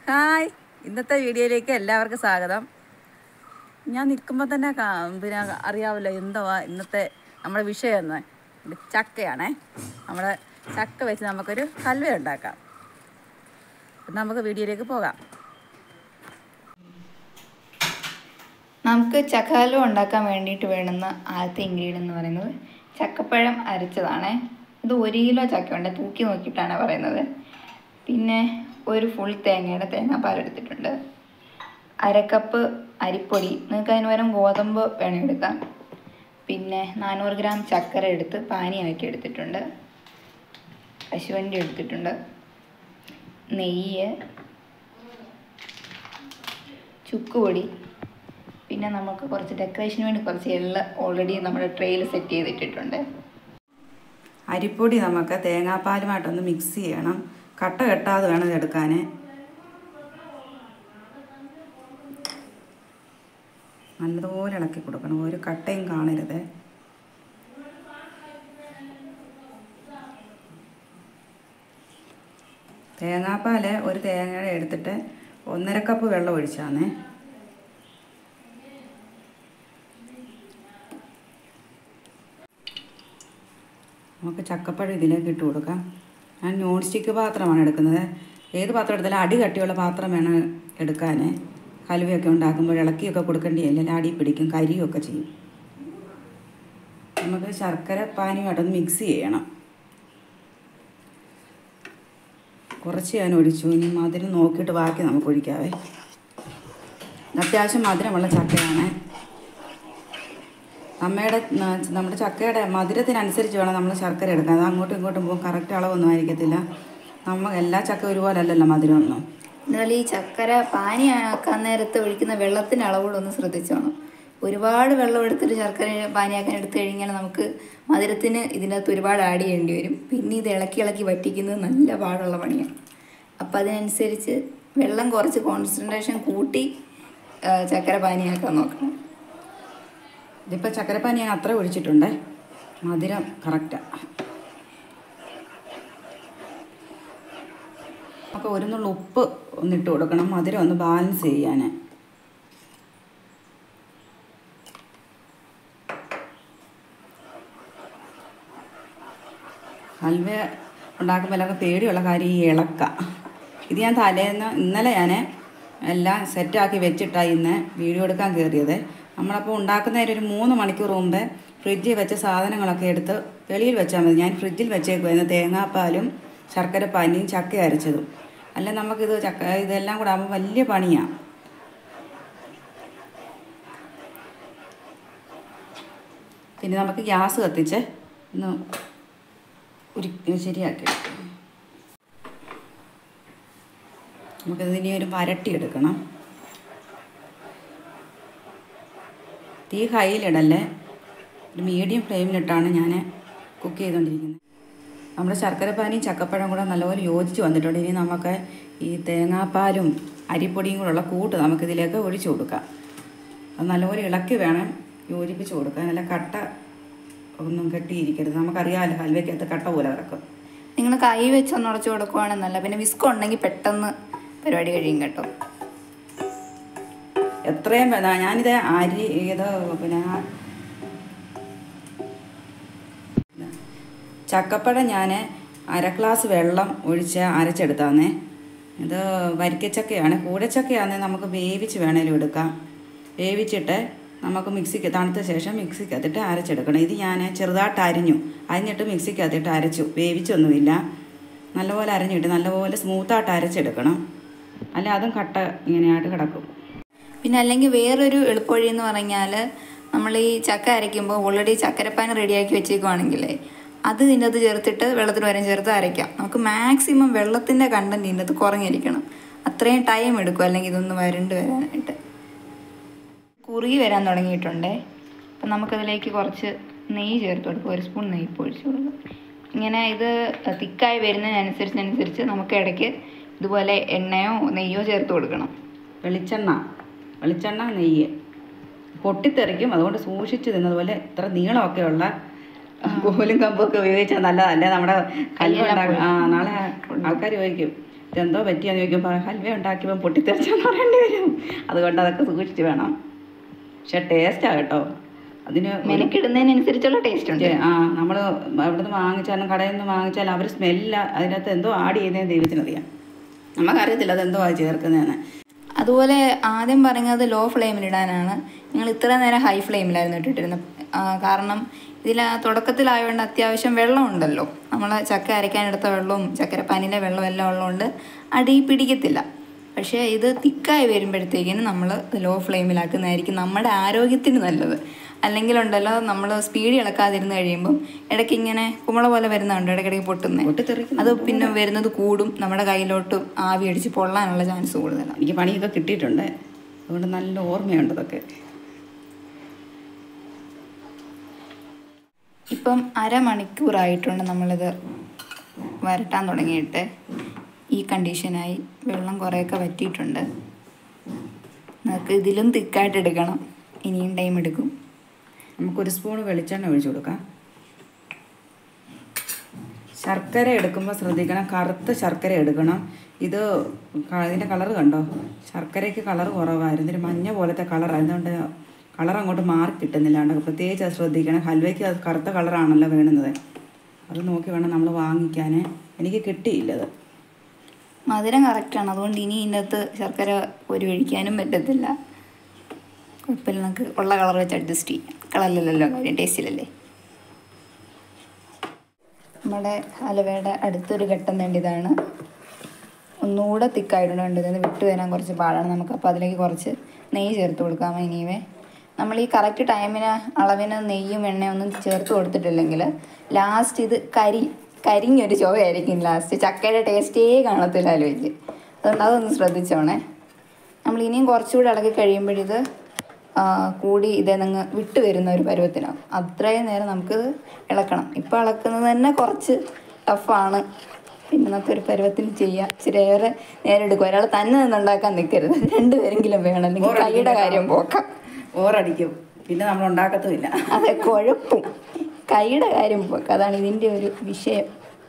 hi ഇന്നത്തെ വീഡിയോയിലേക്ക് എല്ലാവർക്കും സ്വാഗതം ഞാൻ നിൽക്കുമ്പോൾ തന്നെ കാ- പിന്നെ അറിയാമല്ലോ എന്തുവാ ഇന്നത്തെ നമ്മുടെ വിഷയം എന്ന് ഇത് ചക്കയാണേ നമ്മുടെ ചക്ക വെച്ച് നമുക്കൊരു ഹൽവ ഉണ്ടാക്കാം അപ്പം നമുക്ക് വീഡിയോയിലേക്ക് പോകാം നമുക്ക് ചക്കഹലുവ ഉണ്ടാക്കാൻ വേണ്ടിയിട്ട് വേണ്ടുന്ന ആദ്യത്തെ ഇൻഗ്രീഡിയൻ എന്ന് പറയുന്നത് ചക്കപ്പഴം അരച്ചതാണ് ഇത് ഒരു കിലോ ചക്കയുണ്ട് തൂക്കി നോക്കിയിട്ടാണ് പറയുന്നത് പിന്നെ ഒരു ഫുൾ തേങ്ങയുടെ തേങ്ങാപ്പാൽ എടുത്തിട്ടുണ്ട് അരക്കപ്പ് അരിപ്പൊടി നിങ്ങൾക്ക് അതിന് പകരം ഗോതമ്പ് വേണം എടുക്കാം പിന്നെ നാനൂറ് ഗ്രാം ചക്കര എടുത്ത് പാനിയാക്കി എടുത്തിട്ടുണ്ട് കശുവണ്ടി എടുത്തിട്ടുണ്ട് നെയ്യ് ചുക്കുപൊടി പിന്നെ നമുക്ക് കുറച്ച് ഡെക്കറേഷന് വേണ്ടി കുറച്ച് എള്ള ഓൾറെഡി നമ്മുടെ ട്രെയിൽ സെറ്റ് ചെയ്തിട്ടിട്ടുണ്ട് അരിപ്പൊടി നമുക്ക് തേങ്ങാപ്പാലുമായിട്ടൊന്ന് മിക്സ് ചെയ്യണം കട്ട കെട്ടാതെ വേണം ഇത് എടുക്കാൻ നല്ലതുപോലെ ഇളക്കി കൊടുക്കണം ഒരു കട്ടയും കാണരുത് തേങ്ങാപ്പാൽ ഒരു തേങ്ങയുടെ എടുത്തിട്ട് ഒന്നര കപ്പ് വെള്ളം ഒഴിച്ചാന്നേ നമുക്ക് ചക്കപ്പഴം ഇതിലേക്ക് ഇട്ട് കൊടുക്കാം ഞാൻ നോൺ സ്റ്റിക്ക് പാത്രമാണ് എടുക്കുന്നത് ഏത് പാത്രം എടുത്താലും അടി കട്ടിയുള്ള പാത്രം വേണം എടുക്കാൻ കലുവയൊക്കെ ഉണ്ടാക്കുമ്പോൾ ഇളക്കിയൊക്കെ കൊടുക്കേണ്ടിയല്ല അടി പിടിക്കും കരിയൊക്കെ ചെയ്യും നമുക്ക് ശർക്കര പാനിയുമായിട്ടൊന്ന് മിക്സ് ചെയ്യണം കുറച്ച് ഞാൻ ഒഴിച്ചു ഇനി മധുരം നോക്കിയിട്ട് ബാക്കി നമുക്ക് ഒഴിക്കാവേ ഇത് അത്യാവശ്യം മധുരമുള്ള ചക്കയാണ് അമ്മയുടെ ന- നമ്മുടെ ചക്കയുടെ മധുരത്തിനനുസരിച്ച് വേണം നമ്മൾ ശർക്കര എടുക്കാൻ അത് അങ്ങോട്ടും ഇങ്ങോട്ടും പോകും കറക്റ്റ് അളവൊന്നും ആയിരിക്കത്തില്ല നമ്മൾ എല്ലാ ചക്ക ഒരുപോലെ അല്ലല്ലോ മധുരമൊന്നും എന്നാൽ ഈ ചക്കര പാനി ആക്കാൻ നേരത്ത് ഒഴിക്കുന്ന വെള്ളത്തിൻ്റെ അളവുകൂടെ ഒന്ന് ശ്രദ്ധിച്ചോണം ഒരുപാട് വെള്ളം എടുത്തിട്ട് ശർക്കര പാനിയാക്കാൻ എടുത്തു കഴിഞ്ഞാൽ നമുക്ക് മധുരത്തിന് ഇതിൻ്റെ അകത്ത് ഒരുപാട് ആഡ് ചെയ്യേണ്ടി വരും പിന്നെ ഇത് ഇളക്കി ഇളക്കി വറ്റിക്കുന്നത് നല്ല പാടുള്ള പണിയാണ് അപ്പം അതിനനുസരിച്ച് വെള്ളം കുറച്ച് കോൺസെൻട്രേഷൻ കൂട്ടി ആ, ചക്കര പാനിയാക്കാൻ നോക്കണം ഇതിപ്പോൾ ചക്കരപ്പാനി ഞാൻ അത്ര ഒഴിച്ചിട്ടുണ്ട് മധുരം കറക്റ്റാണ് അപ്പോൾ ഒരു നുള്ള ഉപ്പ് ഒന്നിട്ട് കൊടുക്കണം മധുരം ഒന്ന് ബാലൻസ് ചെയ്യാൻ ഹൽവ ഉണ്ടാക്കുമ്പോൾ എല്ലാവർക്കും പേടിയുള്ള കാര്യം ഈ ഇളക്ക ഇത് ഞാൻ തലേന്ന് ഇന്നലെ ഞാൻ എല്ലാം സെറ്റാക്കി വെച്ചിട്ടാണ് ഇന്ന് വീഡിയോ എടുക്കാൻ കയറിയത് നമ്മളപ്പോൾ ഉണ്ടാക്കുന്നതിന് ഒരു മൂന്ന് മണിക്കൂർ മുമ്പേ ഫ്രിഡ്ജിൽ വെച്ച സാധനങ്ങളൊക്കെ എടുത്ത് വെളിയിൽ വെച്ചാൽ മതി ഞാൻ ഫ്രിഡ്ജിൽ വെച്ചേക്കുമായിരുന്നു തേങ്ങാപ്പാലും ശർക്കര പാനിയും ചക്ക അരച്ചതും അല്ല നമുക്കിത് ചക്ക ഇതെല്ലാം കൂടെ ആകുമ്പോൾ വലിയ പണിയാണ് പിന്നെ നമുക്ക് ഗ്യാസ് കത്തിച്ച് ഒന്ന് ഉരു ശരിയാക്കി എടുക്കാം നമുക്കിതിനെ ഒരു വരട്ടിയെടുക്കണം തീ ഹൈയിലിടല്ലേ ഒരു മീഡിയം ഫ്ലെയിമിലിട്ടാണ് ഞാൻ കുക്ക് ചെയ്തുകൊണ്ടിരിക്കുന്നത് നമ്മുടെ ശർക്കരപ്പാനിയും ചക്കപ്പഴം കൂടെ നല്ലപോലെ യോജിച്ച് വന്നിട്ടുണ്ട് ഇനി നമുക്ക് ഈ തേങ്ങാപ്പാലും അരിപ്പൊടിയും കൂടെയുള്ള കൂട്ട് നമുക്കിതിലേക്ക് ഒഴിച്ചു കൊടുക്കാം അത് നല്ലപോലെ ഇളക്കി വേണം യോജിപ്പിച്ച് കൊടുക്കാൻ നല്ല കട്ട ഒന്നും കെട്ടിയിരിക്കരുത് നമുക്കറിയാമല്ലോ ഹൽവയ്ക്കകത്ത് കട്ട പോലെ കിടക്കും നിങ്ങൾ കൈ വെച്ചൊന്ന് ഉടച്ചു കൊടുക്കുവാണെന്നല്ല പിന്നെ വിസ്ക് ഉണ്ടെങ്കിൽ പെട്ടെന്ന് പരിപാടി കഴിയും കേട്ടോ എത്രയും വേ- ഞാനിത് അരി ഇത് പിന്നെ ചക്കപ്പഴം ഞാൻ അര ഗ്ലാസ് വെള്ളം ഒഴിച്ച് അരച്ചെടുത്താന്നേ ഇത് വരിക്കച്ചക്കയാണ് കൂടച്ചക്കയാണെങ്കിൽ നമുക്ക് വേവിച്ച് വേണേലും എടുക്കാം വേവിച്ചിട്ട് നമുക്ക് മിക്സിക്ക് തണുത്ത ശേഷം മിക്സിക്കകത്തിട്ട് അരച്ചെടുക്കണം ഇത് ഞാൻ ചെറുതായിട്ട് അരിഞ്ഞു അരിഞ്ഞിട്ട് മിക്സിക്കകത്തിട്ട് അരച്ചു വേവിച്ചൊന്നുമില്ല നല്ലപോലെ അരിഞ്ഞിട്ട് നല്ലപോലെ സ്മൂത്തായിട്ട് അരച്ചെടുക്കണം അല്ല അതും കട്ട ഇങ്ങനെയായിട്ട് കിടക്കും പിന്നെ അല്ലെങ്കിൽ വേറൊരു എളുപ്പവഴി എന്ന് പറഞ്ഞാൽ നമ്മൾ ഈ ചക്ക അരയ്ക്കുമ്പോൾ ഓൾറെഡി ചക്കരപ്പാൻ റെഡിയാക്കി വെച്ചേക്കുവാണെങ്കിലേ അത് ഇതിൻ്റെ അകത്ത് ചേർത്തിട്ട് വെള്ളത്തിന് വരെ ചേർത്ത് അരയ്ക്കാം നമുക്ക് മാക്സിമം വെള്ളത്തിൻ്റെ കണ്ടന്റ് ഇതിൻ്റെ അകത്ത് കുറഞ്ഞിരിക്കണം അത്രയും ടൈം എടുക്കും അല്ലെങ്കിൽ ഇതൊന്ന് വരണ്ട് വരാനായിട്ട് കുറുകി വരാൻ തുടങ്ങിയിട്ടുണ്ടേ അപ്പം നമുക്കതിലേക്ക് കുറച്ച് നെയ്യ് ചേർത്ത് കൊടുക്കും ഒരു സ്പൂൺ നെയ്യ് ഇപ്പോൾ ഒഴിച്ച് കൊടുക്കും ഇങ്ങനെ ഇത് തിക്കായി വരുന്നതിനനുസരിച്ചനുസരിച്ച് നമുക്ക് ഇടയ്ക്ക് ഇതുപോലെ എണ്ണയോ നെയ്യോ ചേർത്ത് കൊടുക്കണം വെളിച്ചെണ്ണ വെളിച്ചെണ്ണ നെയ്യ് പൊട്ടിത്തെറിക്കും അതുകൊണ്ട് സൂക്ഷിച്ച് തിന്നതുപോലെ ഇത്ര നീളമൊക്കെയുള്ള കോലും കമ്പൊക്കെ ഉപയോഗിച്ചാൽ നല്ലതല്ലേ നമ്മുടെ കല്ലുണ്ടാക്കും ആ നാളെ ആൾക്കാർ ചോദിക്കും ഇതെന്തോ പറ്റിയാന്ന് ചോദിക്കുമ്പോൾ ഹൽവ ഉണ്ടാക്കിയപ്പോൾ പൊട്ടിത്തെറിച്ചെന്ന് പറയേണ്ടി വരും അതുകൊണ്ട് അതൊക്കെ സൂക്ഷിച്ച് വേണം പക്ഷെ ടേസ്റ്റാണ് കേട്ടോ അതിന് ഒരു- മെനക്കിടുന്നതിനനുസരിച്ചുള്ള ടേസ്റ്റ് ഉണ്ട് ആ നമ്മൾ അവിടുന്ന് വാങ്ങിച്ചാലും കടയിൽ നിന്ന് വാങ്ങിച്ചാലും അവർ സ്മെല്ല അതിനകത്ത് എന്തോ ആഡ് ചെയ്യുന്നതെന്ന് ദൈവത്തിനറിയാം നമുക്കറിയത്തില്ല അതെന്തോ ആ ചേർക്കുന്നതെന്ന് അതുപോലെ ആദ്യം പറഞ്ഞത് ലോ ഫ്ലെയിമിലിടാനാണ് ഞങ്ങൾ ഇത്ര നേരം ഹൈ ഫ്ലെയിമിലായിരുന്നു ഇട്ടിട്ടിരുന്നത് ആ, കാരണം ഇതിൽ ആ തുടക്കത്തിലായതുകൊണ്ട് അത്യാവശ്യം വെള്ളമുണ്ടല്ലോ നമ്മൾ ചക്ക അരയ്ക്കാനെടുത്ത വെള്ളവും ചക്കരപ്പാനിലെ വെള്ളവും എല്ലാം ഉള്ളതുകൊണ്ട് അടി പിടിക്കത്തില്ല പക്ഷേ ഇത് തിക്കായി വരുമ്പോഴത്തേക്കിന് നമ്മൾ ലോ ഫ്ലെയിമിലാക്കുന്നതായിരിക്കും നമ്മുടെ ആരോഗ്യത്തിന് നല്ലത് അല്ലെങ്കിൽ ഉണ്ടല്ലോ നമ്മൾ സ്പീഡ് ഇളക്കാതിരുന്ന് കഴിയുമ്പം ഇടയ്ക്ക് ഇങ്ങനെ കുമ്പള പോലെ വരുന്നുണ്ട് ഇടയ്ക്കിടയ്ക്ക് പൊട്ടുന്നത് പൊട്ടിത്തെറിക്കുന്നു അത് പിന്നെ വരുന്നത് കൂടും നമ്മുടെ കയ്യിലോട്ട് ആവി അടിച്ച് പൊള്ളാനുള്ള ചാൻസ് കൂടുതലാണ് എനിക്ക് പണിയൊക്കെ കിട്ടിയിട്ടുണ്ട് അതുകൊണ്ട് നല്ല ഓർമ്മയുണ്ട് അതൊക്കെ ഇപ്പം അരമണിക്കൂറായിട്ടുണ്ട് നമ്മളിത് വരട്ടാൻ തുടങ്ങിയിട്ട് ഈ കണ്ടീഷനായി വെള്ളം കുറേയൊക്കെ വറ്റിയിട്ടുണ്ട് നമുക്ക് ഇതിലും തിക്കായിട്ട് എടുക്കണം ഇനിയും ടൈം എടുക്കും നമുക്കൊരു സ്പൂൺ വെളിച്ചെണ്ണ ഒഴിച്ചു കൊടുക്കാം ശർക്കര എടുക്കുമ്പോൾ ശ്രദ്ധിക്കണം കറുത്ത ശർക്കര എടുക്കണം ഇത് ക- ഇതിൻ്റെ കളർ കണ്ടോ ശർക്കരയ്ക്ക് കളർ കുറവായിരുന്നു ഒരു മഞ്ഞ പോലത്തെ കളറായതുകൊണ്ട് കളർ അങ്ങോട്ട് മാറി കിട്ടുന്നില്ല അതുകൊണ്ട് പ്രത്യേകിച്ച് അത് ശ്രദ്ധിക്കണം ഹൽവയ്ക്ക് അത് കറുത്ത കളറാണല്ലോ വേണുന്നത് അത് നോക്കി വേണം നമ്മൾ വാങ്ങിക്കാൻ എനിക്ക് കിട്ടിയില്ല അത് മധുരം കറക്റ്റാണ് അതുകൊണ്ട് ഇനി ഇതിൻ്റെ അകത്ത് ശർക്കര ഒരു ഒഴിക്കാനും പറ്റത്തില്ല കുഴപ്പമില്ല നമുക്ക് ഉള്ള കളർ വെച്ച് അഡ്ജസ്റ്റ് ചെയ്യാം കളറിലല്ലോ കാര്യം ടേസ്റ്റിലല്ലേ നമ്മുടെ ഹലവയുടെ അടുത്തൊരു ഘട്ടം വേണ്ടിയതാണ് ഒന്നുകൂടെ തിക്കായിട്ടുണ്ട് കണ്ടത് ഇത് വിട്ടു വരാൻ കുറച്ച് പാടാണ് നമുക്ക് അപ്പോൾ അതിലേക്ക് കുറച്ച് നെയ്യ് ചേർത്ത് കൊടുക്കാം ഇനിവേ നമ്മൾ ഈ കറക്റ്റ് ടൈമിന് അളവിന് നെയ്യും എണ്ണയും ഒന്നും ചേർത്ത് കൊടുത്തിട്ടില്ലെങ്കിൽ ലാസ്റ്റ് ഇത് കരി കരിഞ്ഞൊരു ചുവയായിരിക്കും ലാസ്റ്റ് ചക്കയുടെ ടേസ്റ്റേ കാണത്തില്ല ആലോചിച്ച് അതുകൊണ്ട് അതൊന്ന് ശ്രദ്ധിച്ചോണേ നമ്മൾ ഇനിയും കുറച്ചുകൂടി ഇളകി കഴിയുമ്പോഴിത് ആ, കൂടി ഇതേ നിങ്ങൾ വിട്ട് വരുന്ന ഒരു പരുവത്തിനാവും അത്രയും നേരം നമുക്കിത് ഇളക്കണം ഇപ്പോൾ ഇളക്കുന്നത് തന്നെ കുറച്ച് ടഫാണ് പിന്നെ നമുക്ക് ഒരു പരുവത്തിന് ചെയ്യാം ഇച്ചിരി ഏറെ നേരം എടുക്കും ഒരാൾ തന്നെ നിന്ന് ഉണ്ടാക്കാൻ നിൽക്കരുത് രണ്ടുപേരെങ്കിലും വേണം അല്ലെങ്കിൽ കൈയുടെ കാര്യം പോക്കാം ഓറടിക്കും പിന്നെ നമ്മൾ ഉണ്ടാക്കത്തുമില്ല അതെ കുഴപ്പം കൈയുടെ കാര്യം പോക്കാം അതാണ് ഇതിൻ്റെ ഒരു വിഷയം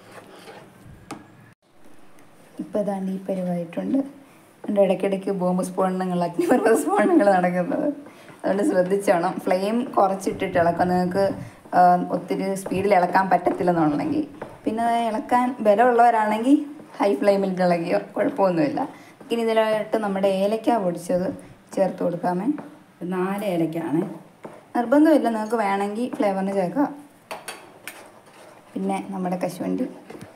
ഇപ്പോൾ ഏതാണ്ട് ഈ പരിവായിട്ടുണ്ട് എൻ്റെ ഇടയ്ക്കിടയ്ക്ക് ബോംബ് സ്ഫോടനങ്ങൾ അഗ്നിപർവ്വത സ്ഫോടനങ്ങൾ നടക്കുന്നത് അതുകൊണ്ട് ശ്രദ്ധിച്ചോണം ഫ്ലെയിം കുറച്ചിട്ടിട്ട് ഇളക്കാം നിങ്ങൾക്ക് ആ, ഒത്തിരി സ്പീഡിൽ ഇളക്കാൻ പറ്റത്തില്ലെന്നുണ്ടെങ്കിൽ പിന്നെ അത് ഇളക്കാൻ ബലമുള്ളവരാണെങ്കിൽ ഹൈ ഫ്ലെയിമിൽ ഇളകിയോ കുഴപ്പമൊന്നുമില്ല ഇനി ഇതിലായിട്ട് നമ്മുടെ ഏലക്ക പൊടിച്ചത് ചേർത്ത് കൊടുക്കാമേ നാല് ഏലക്കാണ് നിർബന്ധമില്ല നിങ്ങൾക്ക് വേണമെങ്കിൽ ഫ്ലേവറിന് ചേർക്കാം പിന്നെ നമ്മുടെ കശുവണ്ടി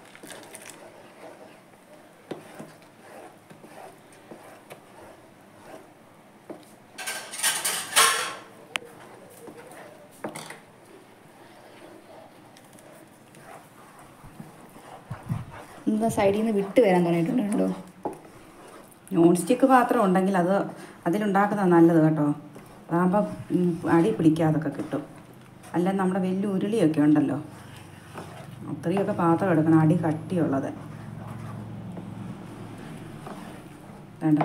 എന്താ സൈഡിൽ നിന്ന് വിട്ട് വരാൻ തുടങ്ങിയിട്ടുണ്ട് കണ്ടോ നോൺ സ്റ്റിക്ക് പാത്രം ഉണ്ടെങ്കിൽ അത് അതിലുണ്ടാക്കുന്നത് നല്ലത് കേട്ടോ അതാകുമ്പം ഉം, അടി പിടിക്കാതൊക്കെ കിട്ടും അല്ല നമ്മുടെ വലിയ ഉരുളിയൊക്കെ ഉണ്ടല്ലോ അത്രയൊക്കെ പാത്രം എടുക്കണം അടി കട്ടിയുള്ളത് വേണ്ട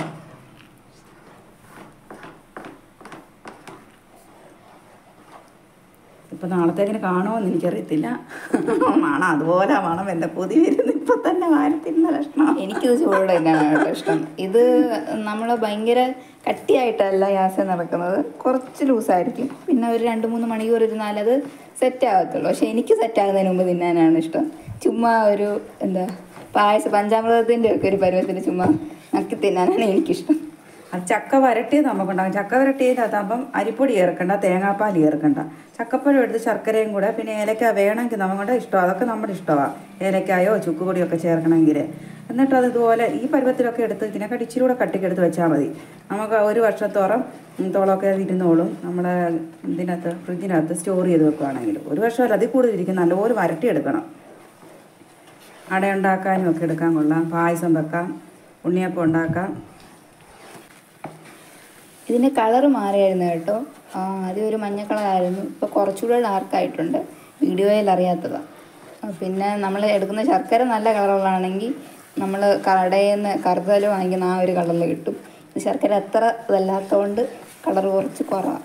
ഇപ്പം നാളത്തേക്കിന് കാണുമോയെന്ന് എനിക്കറിയത്തില്ല മണം അതുപോലെ മണം എൻ്റെ പൊതി വരുന്നു ഇപ്പം തന്നെ വാരത്തിരുന്ന ലക്ഷണം എനിക്കിത് ചൂടോടെ തന്നെയാണ് കേട്ടോ ഇഷ്ടം ഇത് നമ്മൾ ഭയങ്കര കട്ടിയായിട്ടല്ല യാസ നടക്കുന്നത് കുറച്ച് ലൂസായിരിക്കും പിന്നെ ഒരു രണ്ട് മൂന്ന് മണിക്കൂർ ഇരുന്നാൽ അത് സെറ്റ് ആകത്തുള്ളൂ പക്ഷെ എനിക്ക് സെറ്റ് ആകുന്നതിന് മുമ്പ് തിന്നാനാണ് ഇഷ്ടം ചുമ്മാ ഒരു എന്താ പായസ പഞ്ചാമൃതത്തിൻ്റെ ഒക്കെ ഒരു പരുവത്തിൽ ചുമ്മാ നക്കി തിന്നാനാണ് എനിക്കിഷ്ടം അത് ചക്ക വരട്ടിയത് നമുക്കുണ്ടാകും ചക്ക വരട്ടിയതാകുമ്പം അരിപ്പൊടി ചേർക്കണ്ട തേങ്ങാപ്പാൽ ചേർക്കണ്ട ചക്കപ്പഴം എടുത്ത് ശർക്കരയും കൂടെ പിന്നെ ഏലക്ക വേണമെങ്കിൽ നമ്മുടെ ഇഷ്ടം അതൊക്കെ നമ്മുടെ ഇഷ്ടമാണ് ഏലക്കായോ ചുക്കുപൊടിയോ ഒക്കെ ചേർക്കണമെങ്കിൽ എന്നിട്ട് അത് ഇതുപോലെ ഈ പരുവത്തിലൊക്കെ എടുത്ത് ഇതിനൊക്കെ ഇച്ചിരി കൂടെ കട്ടിക്കെടുത്ത് വെച്ചാൽ മതി നമുക്ക് ഒരു വർഷത്തോളം ഉം, തോളമൊക്കെ ഇരുന്നോളും നമ്മുടെ ഇതിനകത്ത് ഫ്രിഡ്ജിനകത്ത് സ്റ്റോർ ചെയ്ത് വെക്കുകയാണെങ്കിൽ ഒരു വർഷമല്ല അതിൽ കൂടുതൽ ഇരിക്കും നല്ലപോലെ വരട്ടിയെടുക്കണം അട ഉണ്ടാക്കാനും ഒക്കെ എടുക്കാൻ കൊള്ളാം പായസം വെക്കാം ഉണ്ണിയപ്പം ഉണ്ടാക്കാം ഇതിൻ്റെ കളറ് മാറിയായിരുന്നു കേട്ടോ ആ, ആദ്യം ഒരു മഞ്ഞ കളറായിരുന്നു ഇപ്പോൾ കുറച്ചുകൂടെ ഡാർക്കായിട്ടുണ്ട് വീഡിയോയിൽ അറിയാത്തതാണ് ആ, പിന്നെ നമ്മൾ എടുക്കുന്ന ശർക്കര നല്ല കളറുള്ളതാണെങ്കിൽ നമ്മൾ കടയിൽ നിന്ന് കറുതൽ വാങ്ങിക്കുന്ന ആ ഒരു കളറിൽ കിട്ടും ഇത് ശർക്കര അത്ര ഇതല്ലാത്തതുകൊണ്ട് കളർ കുറച്ച് കുറവാണ്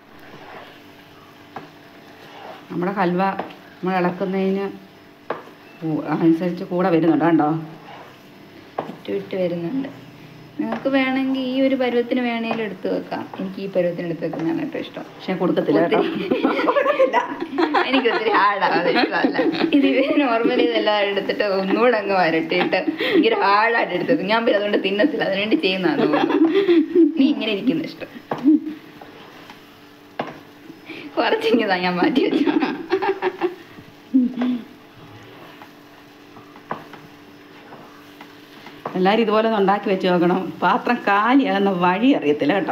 നമ്മുടെ ഹൽവ നമ്മൾ ഇളക്കുന്നതിന് കൂ- അനുസരിച്ച് കൂടെ വരുന്നുണ്ട് കണ്ടോ വിട്ട് വിട്ട് വരുന്നുണ്ട് നിങ്ങൾക്ക് വേണമെങ്കിൽ ഈ ഒരു പരുവത്തിന് വേണേലും എടുത്ത് വെക്കാം എനിക്ക് ഈ പരുവത്തിന് എടുത്ത് വെക്കുന്നതാണ് കേട്ടോ ഇഷ്ടം പക്ഷെ കൊടുക്കത്തില്ല കേട്ടോ എനിക്ക് ഒത്തിരി ഹാർഡാണ് ഇഷ്ടമല്ല ഇത് നോർമലി ഇതെല്ലാം എടുത്തിട്ട് ഒന്നുകൂടെ അങ്ങ് വരട്ടിയിട്ട് ഭയങ്കര ഹാർഡായിട്ട് എടുത്തത് ഞാൻ പിന്നെ അതുകൊണ്ട് തിന്നത്തില്ല അതിനുവേണ്ടി ചെയ്യുന്നതാണ് തോന്നുന്നു നീ ഇങ്ങനെ ഇരിക്കുന്ന ഇഷ്ടം കുറച്ചിങ്ങതാ ഞാൻ മാറ്റി വെച്ചു എല്ലാവരും ഇതുപോലെ ഒന്ന് ഉണ്ടാക്കി വെച്ച് നോക്കണം പാത്രം കാലിയാകുന്ന വഴി അറിയത്തില്ല കേട്ടോ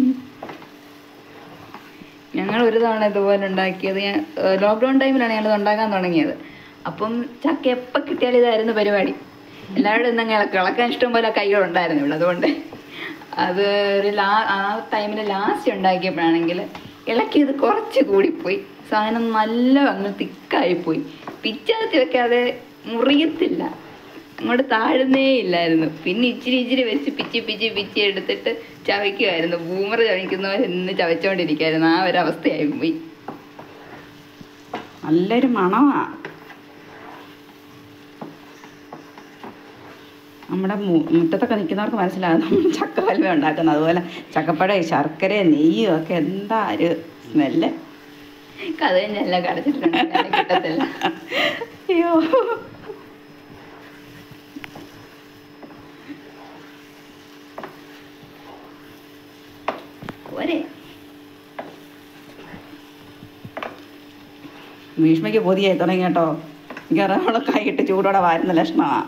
ഞങ്ങൾ ഒരു തവണ ഇതുപോലെ ഉണ്ടാക്കിയത് ഞാൻ ലോക്ക്ഡൗൺ ടൈമിലാണ് ഞങ്ങൾ ഉണ്ടാക്കാൻ തുടങ്ങിയത് അപ്പം ചക്ക എപ്പോൾ കിട്ടിയാലും ഇതായിരുന്നു പരിപാടി എല്ലാവരും ഇന്നങ്ങ് ഇളക്കുക ഇളക്കാൻ ഇഷ്ടം പോലെ കൈകളുണ്ടായിരുന്നു ഇവിടെ അതുകൊണ്ട് അത് ഒരു ലാ ആ ടൈമിൽ ലാസ്റ്റ് ഉണ്ടാക്കിയപ്പോഴാണെങ്കിൽ ഇളക്കിയത് കുറച്ച് കൂടിപ്പോയി സാധനം നല്ല അങ്ങ് തിക്കായിപ്പോയി പിച്ചാത്തി വെക്കാതെ മുറിയത്തില്ല അങ്ങോട്ട് താഴുന്നേ ഇല്ലായിരുന്നു പിന്നെ ഇച്ചിരി ഇച്ചിരി വെച്ച് പിച്ചി പിച്ചി പിച്ചി എടുത്തിട്ട് ചവയ്ക്കുമായിരുന്നു ബൂമർ ചവയ്ക്കുന്നവർ എന്ന് ചവച്ചോണ്ടിരിക്കുമായിരുന്നു ആ ഒരു അവസ്ഥയായി പോയി നല്ലൊരു മണമാ നമ്മുടെ മു- മുറ്റത്തൊക്കെ നിൽക്കുന്നവർക്ക് മനസ്സിലാകും നമ്മൾ ചക്ക ഹൽവ ഉണ്ടാക്കുന്നത് അതുപോലെ ചക്കപ്പഴ ശർക്കര നെയ്യും ഒക്കെ എന്താ ഒരു സ്മെല്ല് കഥയും എല്ലാം കടച്ചിട്ടുണ്ട് ഞാൻ കിട്ടത്തില്ല അയ്യോ പോരെ ഭീഷ്മയ്ക്ക് പൊതിയായി തുടങ്ങി കേട്ടോ മിക്കവാറും അവളെ കൈയിട്ട് ചൂടോടെ വാരുന്ന ലക്ഷണമാണ്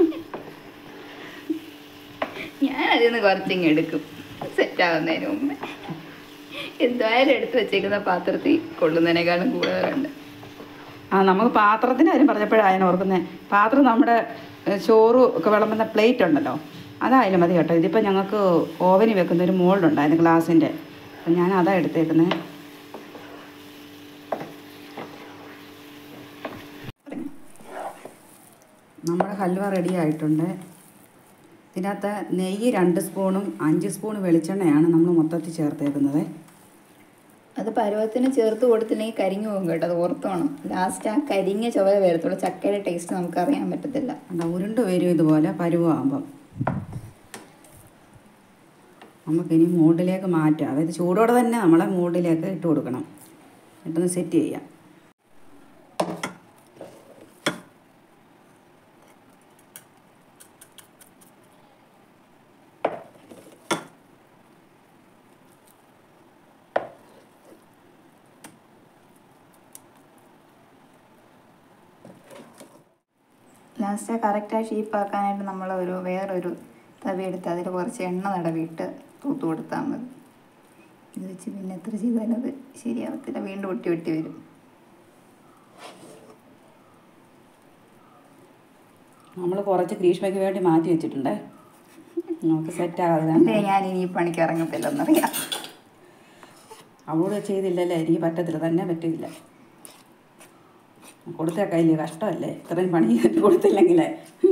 ഞാൻ അതിൽ നിന്ന് കുറച്ചിങ് എടുക്കും സെറ്റ് ആവുന്നതിന് മുമ്പേ എന്തായാലും എടുത്ത് വെച്ചേക്കുന്ന പാത്രത്തിൽ കൊള്ളുന്നതിനേക്കാളും കൂടുതലുണ്ട് ആ നമുക്ക് പാത്രത്തിന് കാര്യം പറഞ്ഞപ്പോഴാണ് ഞാൻ ഓർക്കുന്നത് പാത്രം നമ്മുടെ ഏഹ്, ചോറ് ഒക്കെ വിളമ്പുന്ന പ്ലേറ്റ് ഉണ്ടല്ലോ അതായാലും മതി കേട്ടോ ഇതിപ്പോൾ ഞങ്ങൾക്ക് ഓവനിൽ വെക്കുന്ന ഒരു മോൾഡ് ഉണ്ടായിരുന്നു ഗ്ലാസിൻ്റെ അപ്പം ഞാൻ അതാ എടുത്തേക്കുന്നത് നമ്മുടെ ഹൽവ റെഡി ആയിട്ടുണ്ട് ഇതിനകത്ത് നെയ്യ് രണ്ട് സ്പൂണും അഞ്ച് സ്പൂൺ വെളിച്ചെണ്ണയാണ് നമ്മൾ മൊത്തത്തിൽ ചേർത്തേക്കുന്നത് അത് പരുവത്തിന് ചേർത്ത് കൊടുത്തില്ലെങ്കിൽ കരിഞ്ഞു പോകും കേട്ടോ അത് ഓർത്തോണം ലാസ്റ്റ് ആ കരിഞ്ഞ ചുവ വരത്തുള്ളൂ ചക്കയുടെ ടേസ്റ്റ് നമുക്ക് അറിയാൻ പറ്റത്തില്ല എന്താ ഉരുണ്ട് വരും ഇതുപോലെ പരുവാകുമ്പം നമുക്കിനി മൂഡിലേക്ക് മാറ്റാം അതായത് ചൂടോടെ തന്നെ നമ്മളെ മൂഡിലേക്ക് ഇട്ട് കൊടുക്കണം ഇട്ടൊന്ന് സെറ്റ് ചെയ്യാം ലാസ്റ്റ് കറക്റ്റായി ഷീപ്പാക്കാനായിട്ട് നമ്മൾ ഒരു വേറൊരു തവി എടുത്ത് അതിൽ കുറച്ച് എണ്ണ തടവിയിട്ട് തൂത്ത് കൊടുത്താൽ മതി ഇത് വെച്ച് പിന്നെ എത്ര ചെയ്താലും അത് ശരിയാവത്തില്ല വീണ്ടും ഒട്ടി ഒട്ടി വരും നമ്മൾ കുറച്ച് ഗ്രീഷ്മയ്ക്ക് വേണ്ടി മാറ്റി വെച്ചിട്ടുണ്ട് നമുക്ക് സെറ്റ് അല്ലേ ആകാതെ ഞാൻ ഇനി ഈ പണിക്ക് ഇറങ്ങത്തില്ലെന്നറിയാം അവളോട് ചെയ്തില്ലല്ലേ എനിക്ക് പറ്റത്തില്ല തന്നെ പറ്റില്ല കൊടുത്തേക്കല്ലേ കഷ്ടമല്ലേ ഇത്രയും പണി കൊടുത്തില്ലെങ്കിലേ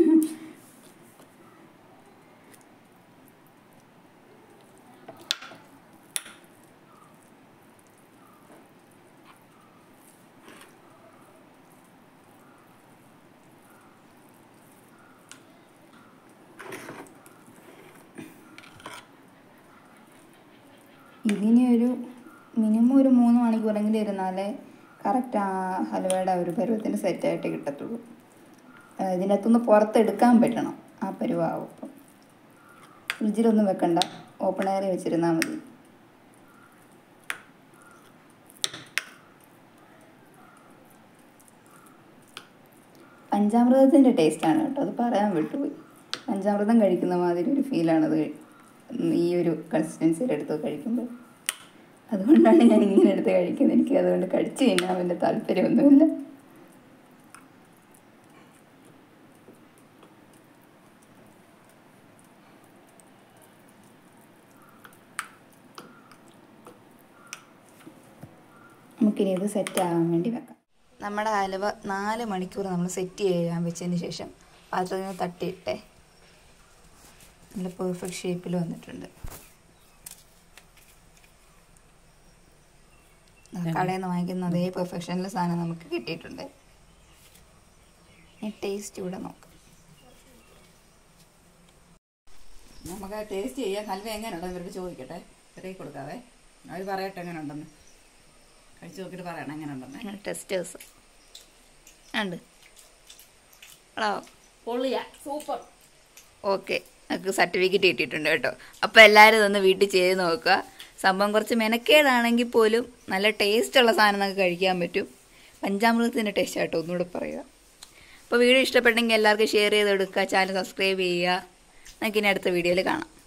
ഇതിനി ഒരു മിനിമം ഒരു മൂന്ന് മണിക്കൂറെങ്കിലും ഇരുന്നാലേ കറക്റ്റ് ആ ഹലുവയുടെ ആ ഒരു പരുവത്തിന് സെറ്റായിട്ട് കിട്ടത്തുള്ളൂ ആ, ഇതിനകത്തുനിന്ന് പുറത്തെടുക്കാൻ പറ്റണം ആ പരുവാവും അപ്പം ഫ്രിഡ്ജിലൊന്നും വെക്കണ്ട ഓപ്പൺ എയറിൽ വെച്ചിരുന്നാൽ മതി പഞ്ചാമൃതത്തിൻ്റെ ടേസ്റ്റാണ് കേട്ടോ അത് പറയാൻ വിട്ടുപോയി പഞ്ചാമൃതം കഴിക്കുന്ന മാതിരി ഒരു ഫീലാണത് കഴി- ഈ ഒരു കൺസിസ്റ്റൻസിയിൽ എടുത്ത് കഴിക്കുമ്പോൾ അതുകൊണ്ടാണ് ഞാൻ ഇങ്ങനെ എടുത്ത് കഴിക്കുന്നത് എനിക്ക് അതുകൊണ്ട് കടിച്ചു കഴിഞ്ഞാൽ വലിയ താല്പര്യമൊന്നുമില്ല നമുക്കിനി ഇത് സെറ്റ് ആകാൻ വേണ്ടി വെക്കാം നമ്മുടെ ഹലുവ നാല് മണിക്കൂർ നമ്മൾ സെറ്റ് ചെയ്യാൻ വെച്ചതിന് ശേഷം പാത്രത്തിൽ നിന്ന് തട്ടിയിട്ടേ നല്ല പെർഫെക്റ്റ് ഷേപ്പിൽ വന്നിട്ടുണ്ട് കടയിൽ നിന്ന് വാങ്ങിക്കുന്ന അതേ പെർഫെക്ഷനിൽ സാധനം നമുക്ക് കിട്ടിയിട്ടുണ്ട് ടേസ്റ്റ് ഇവിടെ നോക്കാം നമുക്ക് ടേസ്റ്റ് ചെയ്യാം ഹൽവ എങ്ങനെയുണ്ടെന്ന് ഇവരോട് ചോദിക്കട്ടെ ഇത്രയും കൊടുക്കാവേ അവർ പറയട്ടെ എങ്ങനെ ഉണ്ടെന്ന് കഴിച്ചു നോക്കിയിട്ട് പറയണം എങ്ങനെ ഉണ്ടെന്ന് ടെസ്റ്റേഴ്സ് ഉണ്ട് ഹലോ പൊള്ളിയ സൂപ്പർ ഓക്കെ നമുക്ക് സർട്ടിഫിക്കറ്റ് കിട്ടിയിട്ടുണ്ട് കേട്ടോ അപ്പോൾ എല്ലാവരും ഇതൊന്ന് വീട്ടിൽ ചെയ്ത് നോക്കുക സംഭവം കുറച്ച് മെനക്കേടാണെങ്കിൽ പോലും നല്ല ടേസ്റ്റുള്ള സാധനം നമുക്ക് കഴിക്കാൻ പറ്റും പഞ്ചാമൃതത്തിൻ്റെ ടേസ്റ്റ് ആട്ടോ ഒന്നുകൂടെ പറയുക അപ്പോൾ വീഡിയോ ഇഷ്ടപ്പെട്ടെങ്കിൽ എല്ലാവർക്കും ഷെയർ ചെയ്ത് കൊടുക്കുക ചാനൽ സബ്സ്ക്രൈബ് ചെയ്യുക നമുക്ക് ഇനി അടുത്ത വീഡിയോയിൽ കാണാം